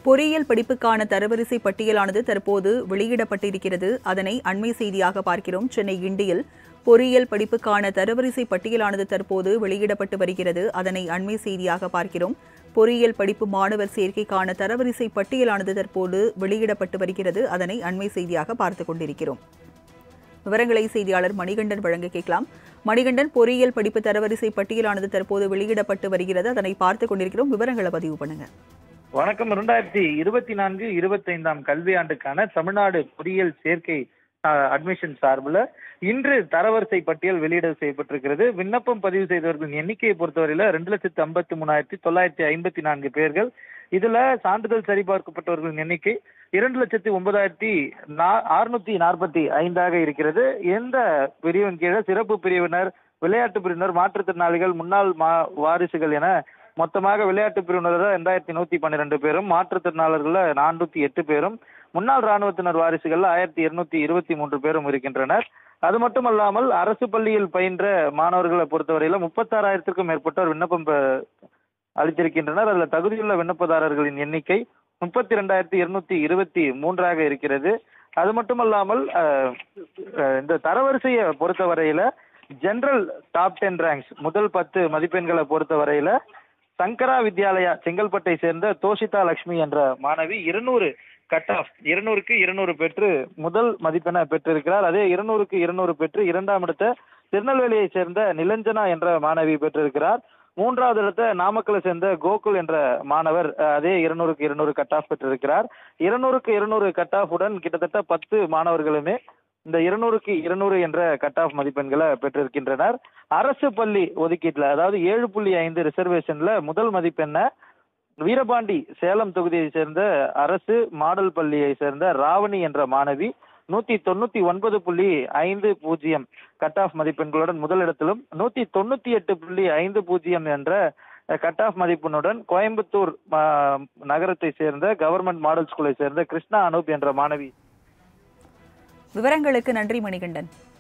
பொறியியல் படிப்புக்கான தரவரிசை பட்டியலானது தற்போது வெளியிடப்பட்டிருக்கிறது அதனை அண்மை செய்தியாக பார்க்கிறோம் சென்னை கிண்டியில் பொறியியல் படிப்புக்கான தரவரிசை பட்டியலானது தற்போது வெளியிடப்பட்டு வருகிறது அதனை அண்மை செய்தியாக பார்க்கிறோம் பொறியியல் படிப்பு மாணவர் சேர்க்கைக்கான தரவரிசை பட்டியலானது தற்போது வெளியிடப்பட்டு வருகிறது அதனை அண்மை செய்தியாக பார்த்துக் கொண்டிருக்கிறோம் விவரங்களை செய்தியாளர் மணிகண்டன் வழங்க கேட்கலாம் மணிகண்டன் பொறியியல் படிப்பு தரவரிசை பட்டியலானது தற்போது வெளியிடப்பட்டு வருகிறது அதனை பார்த்துக் கொண்டிருக்கிறோம் விவரங்களை பதிவு பண்ணுங்க வணக்கம் இரண்டாயிரத்தி இருபத்தி நான்கு இருபத்தி ஐந்தாம் கல்வியாண்டுக்கான தமிழ்நாடு பொறியியல் சேர்க்கை அட்மிஷன் சார்பில் இன்று தரவரிசை பட்டியல் வெளியிட செய்யப்பட்டிருக்கிறது விண்ணப்பம் பதிவு செய்தவர்களின் எண்ணிக்கையை பொறுத்தவரையில ரெண்டு லட்சத்தி ஐம்பத்தி மூணாயிரத்தி தொள்ளாயிரத்தி ஐம்பத்தி நான்கு பேர்கள் இதுல சான்றிதழ் சரிபார்க்கப்பட்டவர்களின் எண்ணிக்கை இரண்டு லட்சத்தி ஒன்பதாயிரத்தி அறுநூத்தி நாற்பத்தி ஐந்தாக இருக்கிறது எந்த பிரிவின் கீழே சிறப்பு பிரிவினர் விளையாட்டு பிரிவினர் மாற்றுத்திறனாளிகள் முன்னாள் மா வாரிசுகள் என மொத்தமாக விளையாட்டு பிரிவினர் ரெண்டாயிரத்தி நூத்தி பன்னிரெண்டு பேரும் மாற்றுத்திறனாளர்கள் நானூத்தி எட்டு பேரும் முன்னாள் ராணுவத்தினர் வாரிசுகள் ஆயிரத்தி இருநூத்தி இருபத்தி மூன்று பேரும் இருக்கின்றனர் அது மட்டுமல்லாமல் அரசு பள்ளியில் பயின்ற மாணவர்களை பொறுத்தவரையில முப்பத்தாறாயிரத்திற்கும் மேற்பட்டோர் விண்ணப்பம் அளித்திருக்கின்றனர் அதுல தகுதியுள்ள விண்ணப்பதாரர்களின் எண்ணிக்கை முப்பத்தி ரெண்டாயிரத்தி இருநூத்தி இருபத்தி மூன்றாக இருக்கிறது அது மட்டுமல்லாமல் இந்த தரவரிசையை பொறுத்தவரையில ஜெனரல் டாப் டென் ரேங்க்ஸ் முதல் பத்து மதிப்பெண்களை பொறுத்தவரையில சங்கரா வித்யாலயா செங்கல்பட்டை சேர்ந்த தோஷிதா லட்சுமி என்ற மாணவி இருநூறு கட் ஆஃப் இருநூறுக்கு இருநூறு பெற்று முதல் மதிப்பென பெற்றிருக்கிறார் அதே இருநூறுக்கு இருநூறு பெற்று இரண்டாம் இடத்த திருநெல்வேலியை சேர்ந்த நிலஞ்சனா என்ற மாணவி பெற்றிருக்கிறார் மூன்றாவது இடத்த நாமக்கலை சேர்ந்த கோகுல் என்ற மாணவர் அதே இருநூறுக்கு இருநூறு கட் ஆஃப் பெற்றிருக்கிறார் இருநூறுக்கு இருநூறு கட் ஆஃப் உடன் கிட்டத்தட்ட பத்து மாணவர்களுமே இந்த இருநூறுக்கு இருநூறு என்ற கட் ஆஃப் மதிப்பெண்களை பெற்றிருக்கின்றனர் அரசு பள்ளி ஒதுக்கீட்டுல அதாவது ஏழு புள்ளி ஐந்து ரிசர்வேஷன்ல முதல் மதிப்பெண்ண வீரபாண்டி சேலம் தொகுதியை சேர்ந்த அரசு மாடல் பள்ளியை சேர்ந்த ராவணி என்ற மாணவி நூத்தி தொண்ணூத்தி ஒன்பது புள்ளி ஐந்து பூஜ்ஜியம் கட் ஆஃப் மதிப்பெண்களுடன் முதலிடத்திலும் நூத்தி தொண்ணூத்தி எட்டு புள்ளி ஐந்து பூஜ்ஜியம் என்ற கட் ஆஃப் மதிப்பெண்ணுடன் கோயம்புத்தூர் நகரத்தை சேர்ந்த கவர்மெண்ட் மாடல் ஸ்கூலை சேர்ந்த கிருஷ்ணா அனூப் என்ற மாணவி விவரங்களுக்கு நன்றி மணிகண்டன்